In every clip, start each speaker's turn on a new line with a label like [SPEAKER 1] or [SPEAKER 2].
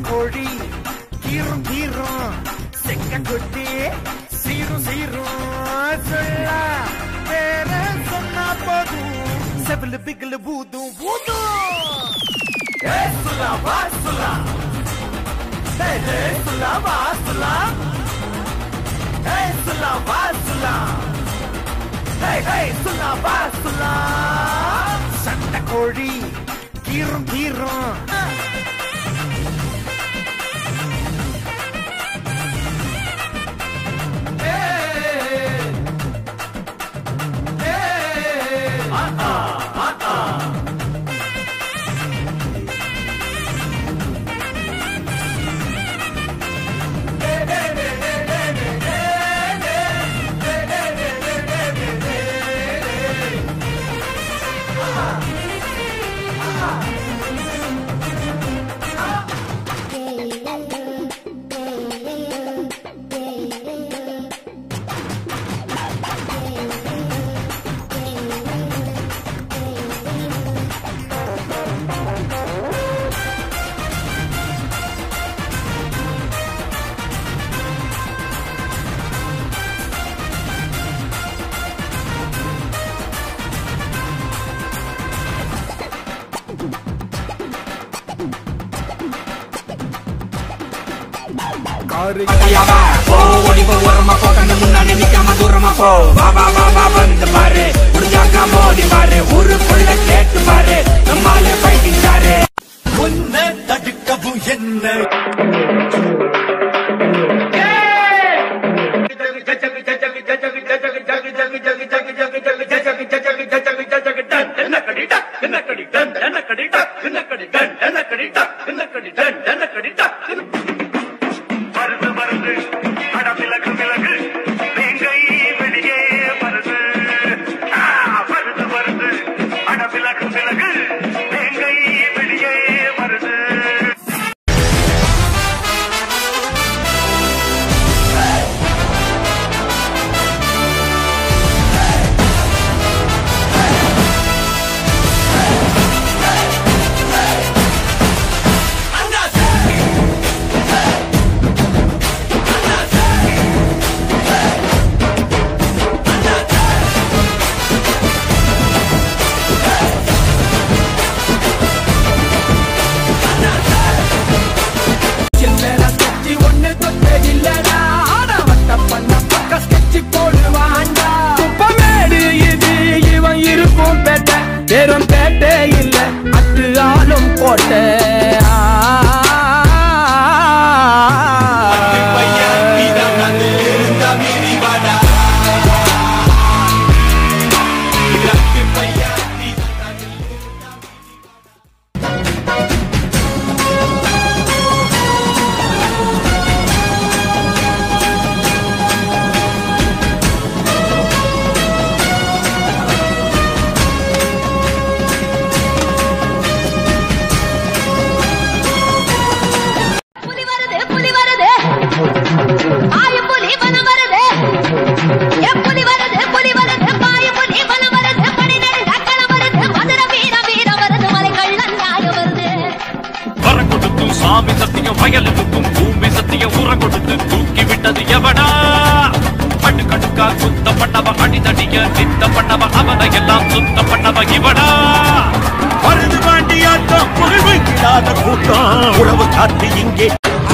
[SPEAKER 1] கோழி கீரும் கீரும் செங்கக்குட்டி சீரும் சீரும் சொல்ல வேற சொன்னா போதும் செவிலு பிகிலு பூதும் பூதும் ஏ சுலா வா சுலா ஏ ஏ சுலா வா சுலா ஏ சுலா வா சுலா ஏ ஏ சுலா வா சுலா சண்டை கோழி கீரும் கீரும்
[SPEAKER 2] பையாவா போ ஓடி போ ஓரமா போ கண்ணு முன்னாடி நிக்காம தூரமா போ வா வா வா வா வந்து பாரு முடிஞ்சாக்கா மோதி பாரு ஊருக்குள்ள கேட்டு பாரு நம்மால ஃபைட்டிங் சாரு
[SPEAKER 1] உன்னை தடுக்கவும் என்ன
[SPEAKER 3] வருது வருது அட விலகு விலகு வேங்கை வெளியே வருது ஆ, வருது வருது அட விலகு விலகு வேங்கை வெளியே வருது
[SPEAKER 2] சில்லற ஸ்கெட்சி ஒண்ணு தொட்டே இல்லடா ஆட வட்ட பண்ண பக்க ஸ்கெட்சி போடுவான்டா குப்பமேடு இது இவன் இருக்கும் பேட்டை வெறும் பேட்டை இல்ல அத்து ஆளும் கோட்டை
[SPEAKER 4] புலி வருது புலி வருது பாய புலி வனம் வருது ஏ புலி வருது புலி வருது பாய புலி வனம் வருது படி நெடுங்காக்களம் வருது மதுர வீர வீர வருது மலை கள்ளன் நாய வருது
[SPEAKER 3] வரம் கொடுத்தும் சாமி சத்தியம் வயலுக்கும் பூமி சத்தியம் உரம் கொடுத்து தூக்கி விட்டது எவனா பட்டு கடுக்கா சுத்த பண்ணவ அடிதடிய நித்த பண்ணவ அவனை எல்லாம் சுத்த பண்ணவ இவனா வருது வாண்டியாட்டம் புகழ்வு இல்லாத கூட்டம் உழவு காத்து இங்கே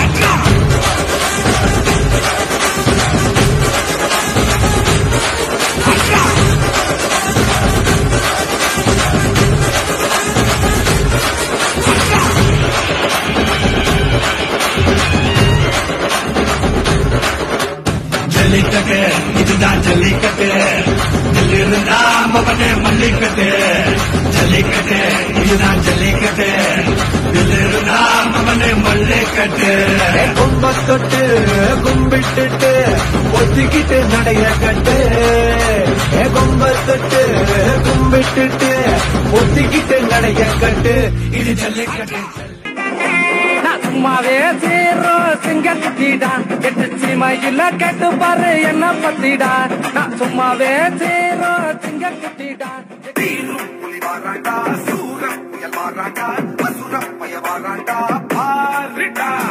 [SPEAKER 5] ஜல்லிக்கட்டு இதுதான் ஜல்லிக்கட்டு இருந்தா மகனே மல்லிக்கட்டு ஜல்லிக்கட்டு இதுதான் ஜல்லிக்கட்டு இருந்தா மகனே மல்லிக்கட்டு
[SPEAKER 2] கும்ப தொட்டு கும்பிட்டுட்டு ஒத்திக்கிட்டு நடைய கட்டு ஏ கும்ப தொட்டு கும்பிட்டுட்டு ஒத்திக்கிட்டு நடைய கட்டு
[SPEAKER 5] இது ஜல்லிக்கட்டு
[SPEAKER 2] நான் சும்மாவே சீரோ சிங்க குட்டிடான் எட்டு சீமையில கேட்டு பாரு என்ன பத்திடான் நான் சும்மாவே சீரோ சிங்க குட்டிடான்
[SPEAKER 5] புலி வாராண்டா சூரம் புயல் வாராண்டா அசுரம் பய வாராண்டா பாருடா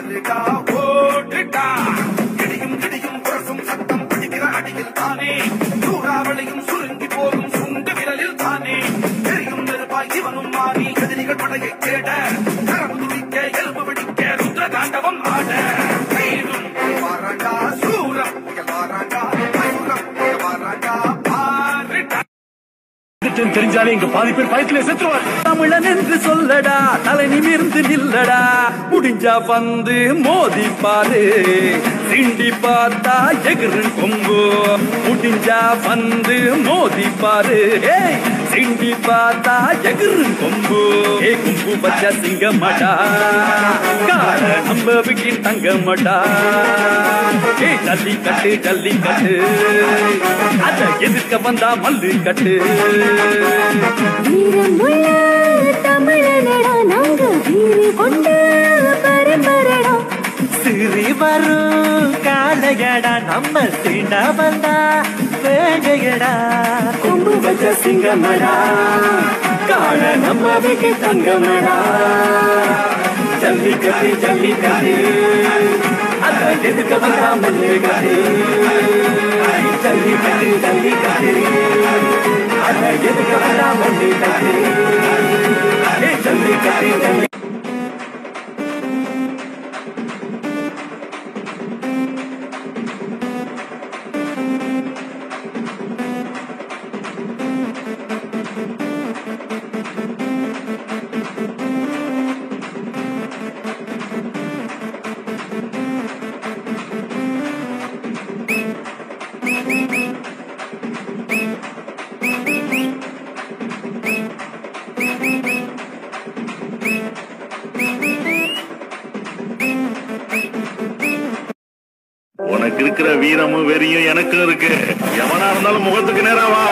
[SPEAKER 5] பாருடா ஓடுடா இடியும் இடியும் புரசும் சத்தம் பிடிக்கிற அடியில் தானே சூறாவளியும் சுருங்கி போகும் சுண்டு விரலில் தானே எரியும் நெருப்பாய் இவனும் மாறி எதிரிகள் படையை தேட கரம் துடிக்க எலும்பு பிடிக்க ருத்ர தாண்டவம் ஆட வீரும் வாராண்டா சூரம் இங்க வாராண்டா மயூரம் இங்க வாராண்டா பாருடா
[SPEAKER 1] தெரிஞ்சாலே இங்க பாதி பேர் பயத்திலே செத்துருவார்
[SPEAKER 2] தமிழன் என்று சொல்லடா தலை நிமிர்ந்து நில்லடா முடிஞ்சா வந்து மோதி பாரு சிண்டி பார்த்தா எகிரு கொம்பு முடிஞ்சா வந்து மோதி பாரு ஏய், சிண்டி பார்த்தா எகிரு கொம்பு ஏ கும்பு பச்ச சிங்கமடா கால நம்ம வீட்டின் தங்கமடா ஏ ஜல்லி கட்டு ஜல்லி கட்டு அத எதிர்க்க வந்தா மல்லு கட்டு
[SPEAKER 4] வீரமுள்ள தமிழனடா நாங்க வீறு கொண்ட பரம்பரடா
[SPEAKER 1] சிறி வரும் காளையடா நம்ம சீண்டா வந்தா வேகையடா
[SPEAKER 2] கொம்பு வச்ச சிங்கமடா காண நம்ம வீட்டு தங்கமடா ஜல்லிக்கட்டு ஜல்லிக்கட்டு அத எதுக்க வந்தா மல்லு கட்டு ஜல்லிக்கட்டு ஜல்லிக்கட்டு அத எதுக்க வந்தா மல்லு கட்டு ஏய், ஜல்லிக்கட்டு ஜல்லி
[SPEAKER 6] உனக்கு இருக்கிற வீரமும் வெறியும் எனக்கும் இருக்கு எவனா இருந்தாலும் முகத்துக்கு நேரா வா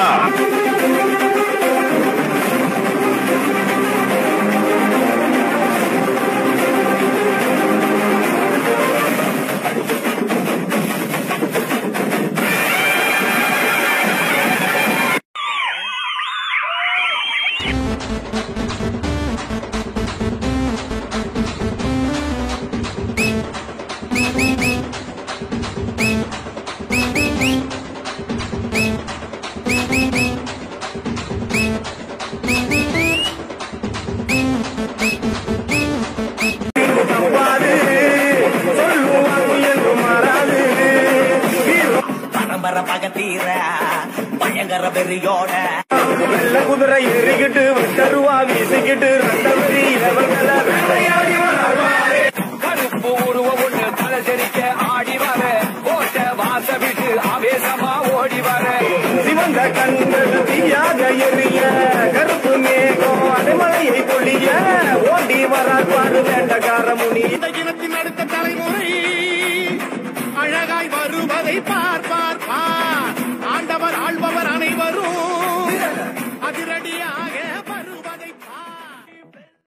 [SPEAKER 1] பரம்பர பகத்தீர பயங்கர வெறியோட
[SPEAKER 2] வெள்ள குதிரை ஏறிக்கிட்டு வெட்டருவா வீசிக்கிட்டு ரெட்ட வெறி இளவல்கள வேட்டையாடி வராரு. கருப்பு உருவம் ஒண்ணு தலை தெரிக்க ஆடி வர கோட்ட வாச விட்டு ஆவேசமா ஓடி வர சிவந்த கண்கள் தீயாக எரிய கருப்பு மேகம் அடைமலையை பொழிய ஓடி வரார் பாரு வேண்டக்கார முனி
[SPEAKER 5] இந்த இனத்தின் அடுத்த தலைமுறை அழகாய் வருவதை பார்க்க